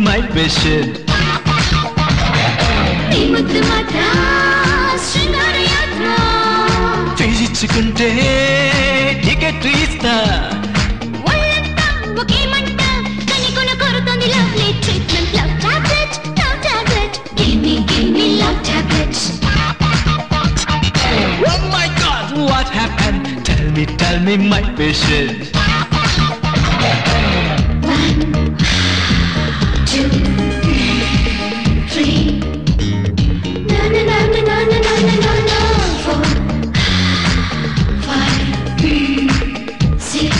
my patient. నీ ముద్దు మాత్ర శృంగార యాత్ర ఫీజిచ్చుకుంటే టికెట్ ఇస్తా ఒళ్ళంతా ఒకే మంట కనికొన కొరుతోంది lovely treatment love tablet love tablet give me give me love tablet Oh my God, what happened? Tell me, tell me, my patient. One, two, three. Na na na na na na na na na na. Four, five, six.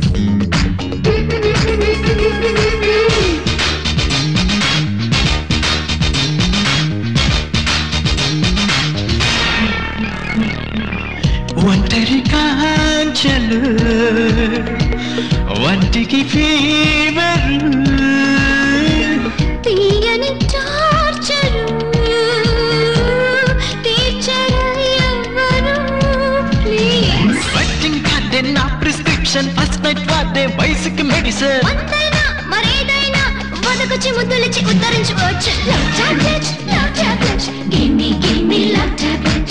ఒంటరి కాంచలు వంటికి fever తీయని torture తీర్చరు ఎవ్వరు please wedding కార్డే నా prescription first night వాడే వయసుకి medicine అంతైనా మరేదైనా వదకొచ్చి ముద్దులిచ్చి ఉద్ధరించుకోవచ్చు love tablet love tablet give me give me love tablet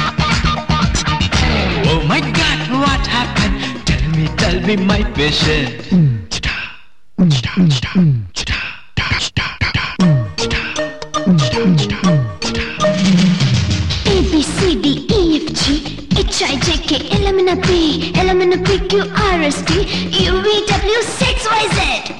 oh my God what happen tell me tell me my patient A B C D E F G H I J K L M N P L M N P Q R S T U V W X Y Z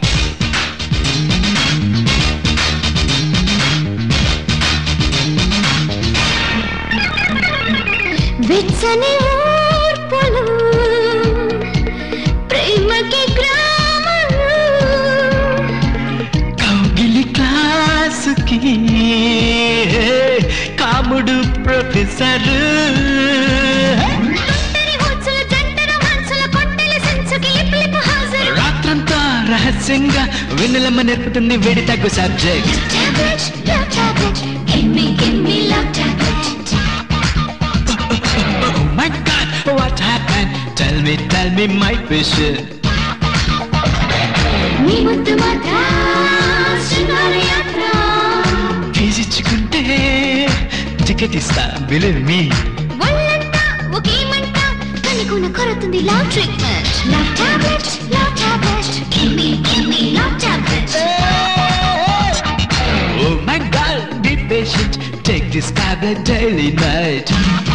వెచ్చని ఊర్పులు ప్రేమకి గ్రామలు కౌగిలి క్లాసుకి కాముడు professor ఒంటరి హోత్సల జంటర మనసుల కొట్టెల సెన్సుకి lip lip హాజరు రాత్రంతా రహస్యంగా వినలమ్మ నేర్పుతుంది వేడి తగ్గు subject tablet, love tablet. Give me, give me love tablet. Oh my God, what happened? Tell me, tell me, my patient. నీ ముద్దు మాత్ర శృంగార యాత్ర ఫీజిచ్చుకుంటే టికెట్ ఇస్తా బిలీవ్ మీ ఒళ్ళంతా ఒకే మంట కనికొన కొరుతుంది lovely treatment love tablet love tablet give me give me love tablet Oh my God, be patient. Take this tablet daily night.